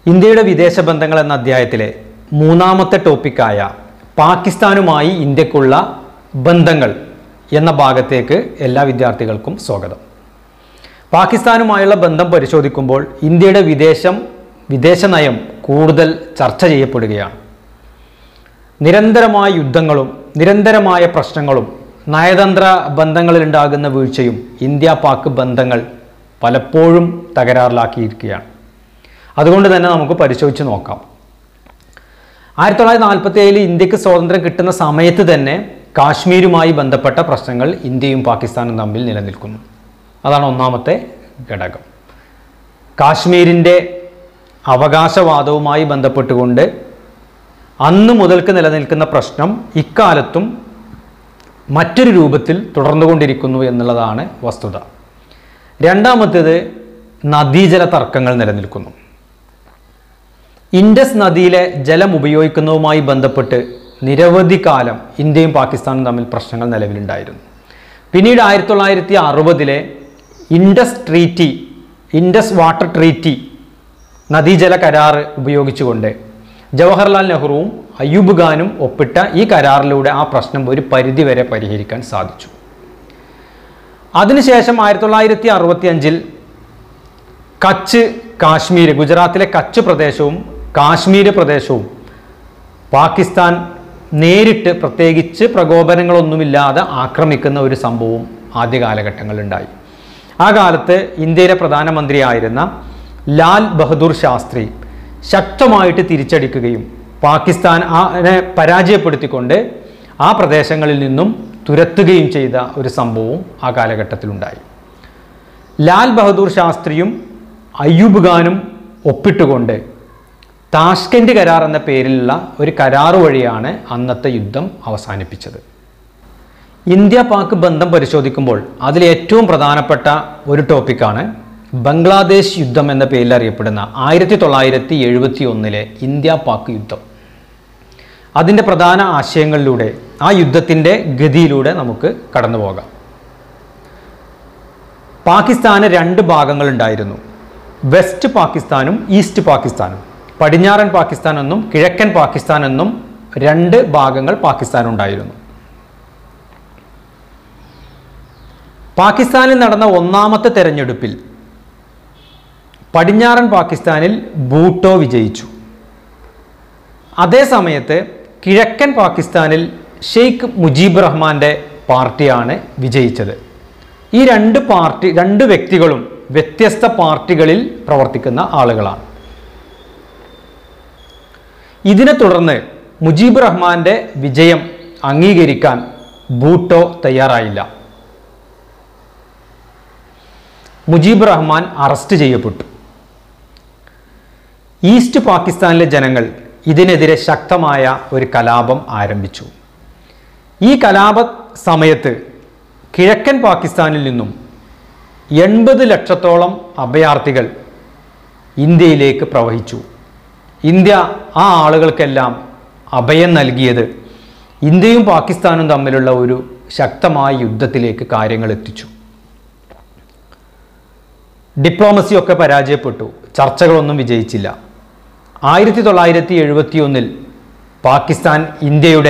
ഇന്ത്യയുടെ വിദേശ ബന്ധങ്ങൾ എന്ന അധ്യായത്തിലെ മൂന്നാമത്തെ ടോപ്പിക്കായ പാകിസ്ഥാനുമായി ഇന്ത്യക്കുള്ള ബന്ധങ്ങൾ എന്ന ഭാഗത്തേക്ക് എല്ലാ വിദ്യാർത്ഥികൾക്കും സ്വാഗതം പാകിസ്ഥാനുമായുള്ള ബന്ധം പരിശോധിക്കുമ്പോൾ ഇന്ത്യയുടെ വിദേശം വിദേശ നയം കൂടുതൽ ചർച്ച ചെയ്യപ്പെടുകയാണ് നിരന്തരമായ യുദ്ധങ്ങളും നിരന്തരമായ പ്രശ്നങ്ങളും നയതന്ത്ര ബന്ധങ്ങളിലുണ്ടാകുന്ന വീഴ്ചയും ഇന്ത്യ പാക് ബന്ധങ്ങൾ പലപ്പോഴും തകരാറിലാക്കിയിരിക്കുകയാണ് അതുകൊണ്ട് തന്നെ നമുക്ക് പരിശോധിച്ച് നോക്കാം ആയിരത്തി തൊള്ളായിരത്തി നാൽപ്പത്തി ഏഴിൽ ഇന്ത്യക്ക് സ്വാതന്ത്ര്യം കിട്ടുന്ന സമയത്ത് തന്നെ കാശ്മീരുമായി ബന്ധപ്പെട്ട പ്രശ്നങ്ങൾ ഇന്ത്യയും പാകിസ്ഥാനും തമ്മിൽ നിലനിൽക്കുന്നു അതാണ് ഒന്നാമത്തെ ഘടകം കാശ്മീരിൻ്റെ അവകാശവാദവുമായി ബന്ധപ്പെട്ടുകൊണ്ട് അന്ന് മുതൽക്ക് നിലനിൽക്കുന്ന പ്രശ്നം ഇക്കാലത്തും മറ്റൊരു രൂപത്തിൽ തുടർന്നുകൊണ്ടിരിക്കുന്നു എന്നുള്ളതാണ് വസ്തുത രണ്ടാമത്തേത് നദീജല തർക്കങ്ങൾ നിലനിൽക്കുന്നു ഇൻഡസ് നദിയിലെ ജലം ഉപയോഗിക്കുന്നതുമായി ബന്ധപ്പെട്ട് നിരവധി കാലം ഇന്ത്യയും പാകിസ്ഥാനും തമ്മിൽ പ്രശ്നങ്ങൾ നിലവിലുണ്ടായിരുന്നു പിന്നീട് ആയിരത്തി തൊള്ളായിരത്തി അറുപതിലെ Indus treaty Indus water treaty നദീജല കരാർ ഉപയോഗിച്ചുകൊണ്ട് ജവഹർലാൽ നെഹ്റുവും അയ്യൂബ് ഖാനും ഒപ്പിട്ട ഈ കരാറിലൂടെ ആ പ്രശ്നം ഒരു പരിധിവരെ പരിഹരിക്കാൻ സാധിച്ചു അതിനുശേഷം ആയിരത്തി തൊള്ളായിരത്തി അറുപത്തി അഞ്ചിൽ കച്ച് കാശ്മീർ ഗുജറാത്തിലെ കച്ച് പ്രദേശവും കാശ്മീർ പ്രദേശവും പാകിസ്ഥാൻ നേരിട്ട് പ്രത്യേകിച്ച് പ്രകോപനങ്ങളൊന്നുമില്ലാതെ ആക്രമിക്കുന്ന ഒരു സംഭവം ആദ്യ കാലഘട്ടങ്ങളിലുണ്ടായി ആ കാലത്ത് ഇന്ത്യയിലെ പ്രധാനമന്ത്രിയായിരുന്ന ലാൽ ബഹദൂർ ശാസ്ത്രി ശക്തമായിട്ട് തിരിച്ചടിക്കുകയും പാകിസ്ഥാൻ അതിനെ പരാജയപ്പെടുത്തിക്കൊണ്ട് ആ പ്രദേശങ്ങളിൽ നിന്നും തുരത്തുകയും ചെയ്ത ഒരു സംഭവവും ആ കാലഘട്ടത്തിലുണ്ടായി ലാൽ ബഹദൂർ ശാസ്ത്രിയും അയ്യൂബ് ഖാനും ഒപ്പിട്ടുകൊണ്ട് താഷ്കൻഡ് കരാർ എന്ന പേരിലുള്ള ഒരു കരാർ വഴിയാണ് അന്നത്തെ യുദ്ധം അവസാനിപ്പിച്ചത് ഇന്ത്യ പാക് ബന്ധം പരിശോധിക്കുമ്പോൾ അതിൽ ഏറ്റവും പ്രധാനപ്പെട്ട ഒരു ടോപ്പിക്കാണ് ബംഗ്ലാദേശ് യുദ്ധം എന്ന പേരിൽ അറിയപ്പെടുന്ന ആയിരത്തി തൊള്ളായിരത്തി എഴുപത്തി ഒന്നിലെ ഇന്ത്യ പാക് യുദ്ധം അതിൻ്റെ പ്രധാന ആശയങ്ങളിലൂടെ ആ യുദ്ധത്തിൻ്റെ ഗതിയിലൂടെ നമുക്ക് കടന്നു പോകാം പാകിസ്ഥാന് രണ്ട് ഭാഗങ്ങളുണ്ടായിരുന്നു വെസ്റ്റ് പാകിസ്ഥാനും ഈസ്റ്റ് പാകിസ്ഥാനും പടിഞ്ഞാറൻ പാകിസ്ഥാൻ എന്നും കിഴക്കൻ പാകിസ്ഥാൻ എന്നും രണ്ട് ഭാഗങ്ങൾ പാകിസ്ഥാനുണ്ടായിരുന്നു പാകിസ്ഥാനിൽ നടന്ന ഒന്നാമത്തെ തെരഞ്ഞെടുപ്പിൽ പടിഞ്ഞാറൻ പാകിസ്ഥാനിൽ ബൂട്ടോ വിജയിച്ചു അതേ സമയത്ത് കിഴക്കൻ പാകിസ്ഥാനിൽ ഷെയ്ഖ് മുജീബ് റഹ്മാന്റെ പാർട്ടിയാണ് വിജയിച്ചത് ഈ രണ്ട് പാർട്ടി രണ്ട് വ്യക്തികളും വ്യത്യസ്ത പാർട്ടികളിൽ പ്രവർത്തിക്കുന്ന ആളുകളാണ് ഇതിനെ തുടർന്ന് മുജീബ് റഹ്മാന്റെ വിജയം അംഗീകരിക്കാൻ ബൂട്ടോ തയ്യാറായില്ല മുജീബ് റഹ്മാൻ അറസ്റ്റ് ചെയ്യപ്പെട്ടു ഈസ്റ്റ് പാകിസ്ഥാനിലെ ജനങ്ങൾ ഇതിനെതിരെ ശക്തമായ ഒരു കലാപം ആരംഭിച്ചു ഈ കലാപ സമയത്ത് കിഴക്കൻ പാകിസ്ഥാനിൽ നിന്നും എൺപത് ലക്ഷത്തോളം അഭയാർത്ഥികൾ ഇന്ത്യയിലേക്ക് പ്രവഹിച്ചു ഇന്ത്യ ആ ആളുകൾക്കെല്ലാം അഭയം നൽകിയത് ഇന്ത്യയും പാകിസ്ഥാനും തമ്മിലുള്ള ഒരു ശക്തമായ യുദ്ധത്തിലേക്ക് കാര്യങ്ങൾ എത്തിച്ചു ഡിപ്ലോമസി ഒക്കെ പരാജയപ്പെട്ടു ചർച്ചകളൊന്നും വിജയിച്ചില്ല ആയിരത്തി തൊള്ളായിരത്തി എഴുപത്തി ഒന്നിൽ പാകിസ്ഥാൻ ഇന്ത്യയുടെ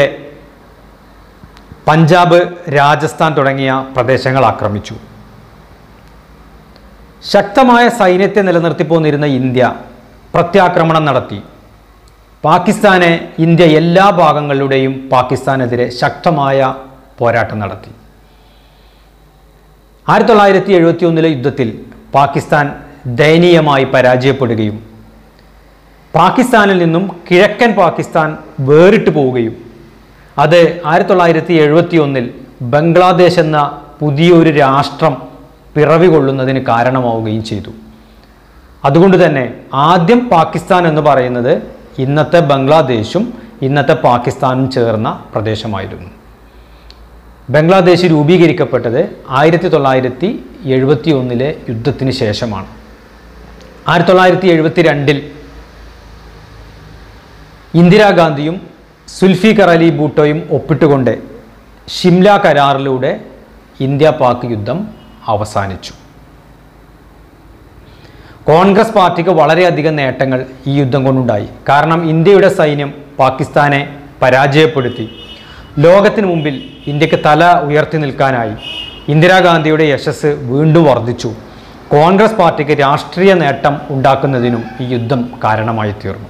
പഞ്ചാബ് രാജസ്ഥാൻ തുടങ്ങിയ പ്രദേശങ്ങൾ ആക്രമിച്ചു ശക്തമായ സൈന്യത്തെ നിലനിർത്തിപ്പോന്നിരുന്ന ഇന്ത്യ പ്രത്യാക്രമണം നടത്തി പാകിസ്ഥാനെ ഇന്ത്യ എല്ലാ ഭാഗങ്ങളിലൂടെയും പാകിസ്ഥാനെതിരെ ശക്തമായ പോരാട്ടം നടത്തി ആയിരത്തി തൊള്ളായിരത്തി എഴുപത്തി ഒന്നിലെ യുദ്ധത്തിൽ പാകിസ്ഥാൻ ദയനീയമായി പരാജയപ്പെടുകയും പാകിസ്ഥാനിൽ നിന്നും കിഴക്കൻ പാകിസ്ഥാൻ വേറിട്ട് പോവുകയും അത് ആയിരത്തി തൊള്ളായിരത്തി എഴുപത്തി ഒന്നിൽ ബംഗ്ലാദേശ് എന്ന പുതിയൊരു രാഷ്ട്രം പിറവി കൊള്ളുന്നതിന് കാരണമാവുകയും ചെയ്തു അതുകൊണ്ട് തന്നെ ആദ്യം പാകിസ്ഥാൻ എന്ന് പറയുന്നത് ഇന്നത്തെ ബംഗ്ലാദേശും ഇന്നത്തെ പാകിസ്ഥാനും ചേർന്ന പ്രദേശമായിരുന്നു ബംഗ്ലാദേശ് രൂപീകരിക്കപ്പെട്ടത് ആയിരത്തി തൊള്ളായിരത്തി എഴുപത്തി ഒന്നിലെ യുദ്ധത്തിന് ശേഷമാണ് ആയിരത്തി തൊള്ളായിരത്തി എഴുപത്തി രണ്ടിൽ ഇന്ദിരാഗാന്ധിയും സുൽഫിക്കർ അലി ബൂട്ടോയും ഒപ്പിട്ടുകൊണ്ട് ഷിംല കരാറിലൂടെ ഇന്ത്യ പാക് യുദ്ധം അവസാനിച്ചു കോൺഗ്രസ് പാർട്ടിക്ക് വളരെയധികം നേട്ടങ്ങൾ ഈ യുദ്ധം കൊണ്ടുണ്ടായി കാരണം ഇന്ത്യയുടെ സൈന്യം പാകിസ്ഥാനെ പരാജയപ്പെടുത്തി ലോകത്തിന് മുമ്പിൽ ഇന്ത്യക്ക് തല ഉയർത്തി നിൽക്കാനായി ഇന്ദിരാഗാന്ധിയുടെ യശസ് വീണ്ടും വർദ്ധിച്ചു കോൺഗ്രസ് പാർട്ടിക്ക് രാഷ്ട്രീയ നേട്ടം ഉണ്ടാക്കുന്നതിനും ഈ യുദ്ധം കാരണമായി തീർന്നു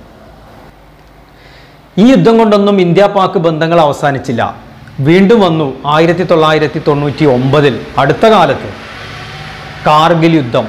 ഈ യുദ്ധം കൊണ്ടൊന്നും ഇന്ത്യ പാക് ബന്ധങ്ങൾ അവസാനിച്ചില്ല വീണ്ടും വന്നു ആയിരത്തി തൊള്ളായിരത്തി തൊണ്ണൂറ്റി ഒമ്പതിൽ അടുത്ത കാലത്ത് കാർഗിൽ യുദ്ധം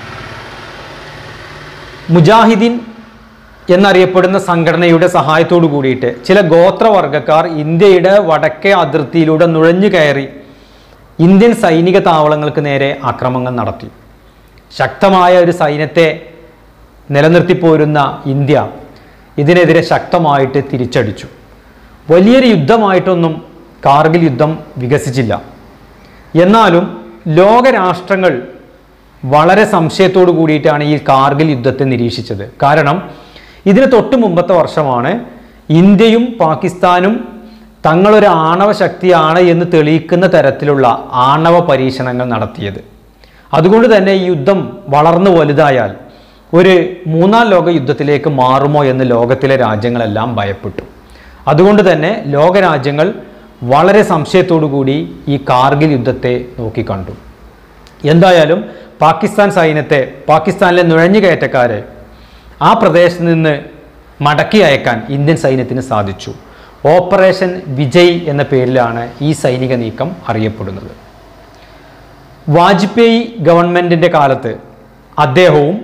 മുജാഹിദീൻ എന്നറിയപ്പെടുന്ന സംഘടനയുടെ സഹായത്തോടു കൂടിയിട്ട് ചില ഗോത്രവർഗക്കാർ ഇന്ത്യയുടെ വടക്കേ അതിർത്തിയിലൂടെ നുഴഞ്ഞു കയറി ഇന്ത്യൻ സൈനിക താവളങ്ങൾക്ക് നേരെ ആക്രമണം നടത്തി ശക്തമായ ഒരു സൈന്യത്തെ നിലനിർത്തിപ്പോരുന്ന ഇന്ത്യ ഇതിനെതിരെ ശക്തമായിട്ട് തിരിച്ചടിച്ചു വലിയൊരു യുദ്ധമായിട്ടൊന്നും കാർഗിൽ യുദ്ധം വികസിച്ചില്ല എന്നാലും ലോകരാഷ്ട്രങ്ങൾ വളരെ സംശയത്തോടു കൂടിയിട്ടാണ് ഈ കാർഗിൽ യുദ്ധത്തെ നിരീക്ഷിച്ചത് കാരണം ഇതിന് തൊട്ട് മുമ്പത്തെ വർഷമാണ് ഇന്ത്യയും പാകിസ്ഥാനും തങ്ങളൊരു ആണവ ശക്തിയാണ് എന്ന് തെളിയിക്കുന്ന തരത്തിലുള്ള ആണവ പരീക്ഷണങ്ങൾ നടത്തിയത് അതുകൊണ്ട് തന്നെ ഈ യുദ്ധം വളർന്നു വലുതായാൽ ഒരു മൂന്നാം ലോക യുദ്ധത്തിലേക്ക് മാറുമോ എന്ന് ലോകത്തിലെ രാജ്യങ്ങളെല്ലാം ഭയപ്പെട്ടു അതുകൊണ്ട് തന്നെ ലോകരാജ്യങ്ങൾ വളരെ സംശയത്തോടു കൂടി ഈ കാർഗിൽ യുദ്ധത്തെ നോക്കിക്കണ്ടു എന്തായാലും പാകിസ്ഥാൻ സൈന്യത്തെ പാകിസ്ഥാനിലെ നുഴഞ്ഞുകയറ്റക്കാരെ ആ പ്രദേശത്ത് നിന്ന് മടക്കി അയക്കാൻ ഇന്ത്യൻ സൈന്യത്തിന് സാധിച്ചു ഓപ്പറേഷൻ വിജയ് എന്ന പേരിലാണ് ഈ സൈനിക നീക്കം അറിയപ്പെടുന്നത് വാജ്പേയി ഗവൺമെൻറ്റിൻ്റെ കാലത്ത് അദ്ദേഹവും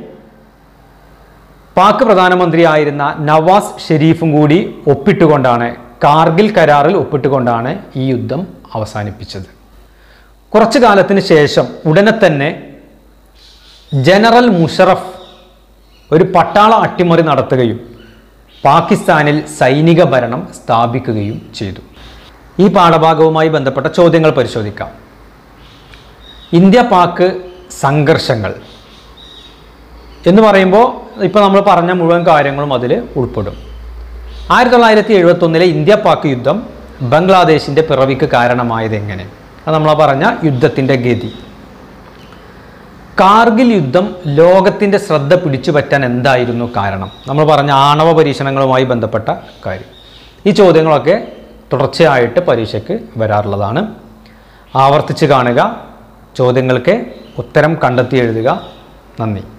പാക് പ്രധാനമന്ത്രിയായിരുന്ന നവാസ് ഷെരീഫും കൂടി ഒപ്പിട്ടുകൊണ്ടാണ് കാർഗിൽ കരാറിൽ ഒപ്പിട്ടുകൊണ്ടാണ് ഈ യുദ്ധം അവസാനിപ്പിച്ചത് കുറച്ചു കാലത്തിന് ശേഷം ഉടനെ തന്നെ ജനറൽ മുഷറഫ് ഒരു പട്ടാള അട്ടിമറി നടത്തുകയും പാകിസ്ഥാനിൽ സൈനിക ഭരണം സ്ഥാപിക്കുകയും ചെയ്തു ഈ പാഠഭാഗവുമായി ബന്ധപ്പെട്ട ചോദ്യങ്ങൾ പരിശോധിക്കാം ഇന്ത്യ പാക് സംഘർഷങ്ങൾ എന്ന് പറയുമ്പോൾ ഇപ്പോൾ നമ്മൾ പറഞ്ഞ മുഴുവൻ കാര്യങ്ങളും അതിൽ ഉൾപ്പെടും ആയിരത്തി തൊള്ളായിരത്തി എഴുപത്തൊന്നിലെ ഇന്ത്യ പാക് യുദ്ധം ബംഗ്ലാദേശിൻ്റെ പിറവിക്ക് കാരണമായത് എങ്ങനെ അത് നമ്മൾ പറഞ്ഞ യുദ്ധത്തിൻ്റെ ഗതി കാർഗിൽ യുദ്ധം ലോകത്തിൻ്റെ ശ്രദ്ധ പിടിച്ചു പറ്റാൻ എന്തായിരുന്നു കാരണം നമ്മൾ പറഞ്ഞ ആണവ പരീക്ഷണങ്ങളുമായി ബന്ധപ്പെട്ട കാര്യം ഈ ചോദ്യങ്ങളൊക്കെ തുടർച്ചയായിട്ട് പരീക്ഷയ്ക്ക് വരാറുള്ളതാണ് ആവർത്തിച്ച് കാണുക ചോദ്യങ്ങൾക്ക് ഉത്തരം കണ്ടെത്തി എഴുതുക നന്ദി